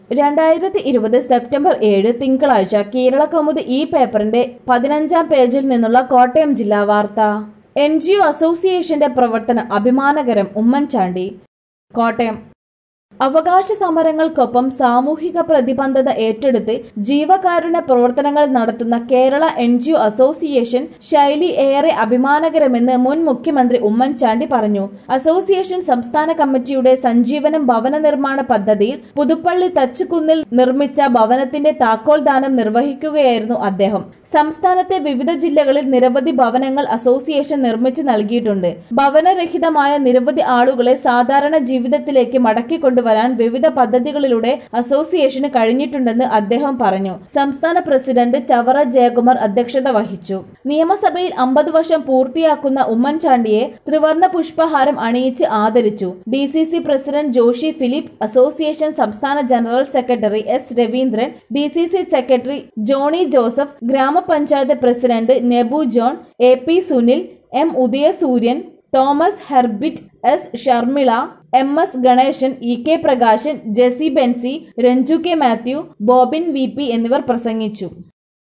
രണ്ടായിരത്തി ഇരുപത് സെപ്റ്റംബർ ഏഴ് തിങ്കളാഴ്ച കേരള കൗമുദി ഈ പേപ്പറിന്റെ പതിനഞ്ചാം പേജിൽ നിന്നുള്ള കോട്ടയം ജില്ലാ വാർത്ത എൻ ജി ഒ അസോസിയേഷന്റെ പ്രവർത്തനം അഭിമാനകരം ഉമ്മൻചാണ്ടി കോട്ടയം അവകാശ സമരങ്ങൾക്കൊപ്പം സാമൂഹിക പ്രതിബദ്ധത ഏറ്റെടുത്ത് ജീവകാരുണ്യ പ്രവർത്തനങ്ങൾ നടത്തുന്ന Kerala N G O association ശൈലി ഏറെ അഭിമാനകരമെന്ന് മുൻ മുഖ്യമന്ത്രി ഉമ്മൻചാണ്ടി പറഞ്ഞു അസോസിയേഷൻ സംസ്ഥാന കമ്മിറ്റിയുടെ സഞ്ജീവനം ഭവന നിർമ്മാണ പദ്ധതിയിൽ പുതുപ്പള്ളി തച്ചുകുന്നിൽ നിർമ്മിച്ച ഭവനത്തിന്റെ താക്കോൽ ദാനം നിർവഹിക്കുകയായിരുന്നു അദ്ദേഹം സംസ്ഥാനത്തെ വിവിധ ജില്ലകളിൽ നിരവധി ഭവനങ്ങൾ അസോസിയേഷൻ നിർമ്മിച്ചു നൽകിയിട്ടുണ്ട് ഭവനരഹിതമായ നിരവധി ആളുകളെ സാധാരണ ജീവിതത്തിലേക്ക് മടക്കിക്കൊണ്ടുവരാൻ വിവിധ പദ്ധതികളിലൂടെ അസോസിയേഷന് കഴിഞ്ഞിട്ടുണ്ടെന്ന് അദ്ദേഹം പറഞ്ഞു സംസ്ഥാന പ്രസിഡന്റ് ചവറ ജയകുമാർ അധ്യക്ഷത വഹിച്ചു നിയമസഭയിൽ അമ്പത് വർഷം പൂർത്തിയാക്കുന്ന ഉമ്മൻചാണ്ടിയെ ത്രിവർണ പുഷ്പഹാരം അണിയിച്ച് ആദരിച്ചു D C C president Joshi Philip association സംസ്ഥാന general secretary S Raveendran D C C secretary Johnny Joseph grama panchayat president Nebu John A P Sunil M Udayasooryan Thomas Herbert S Sharmila M S Ganesan E K Prakashan Jessy Benzy Ranju K Mathew Bobin V P എന്നിവർ പ്രസംഗിച്ചു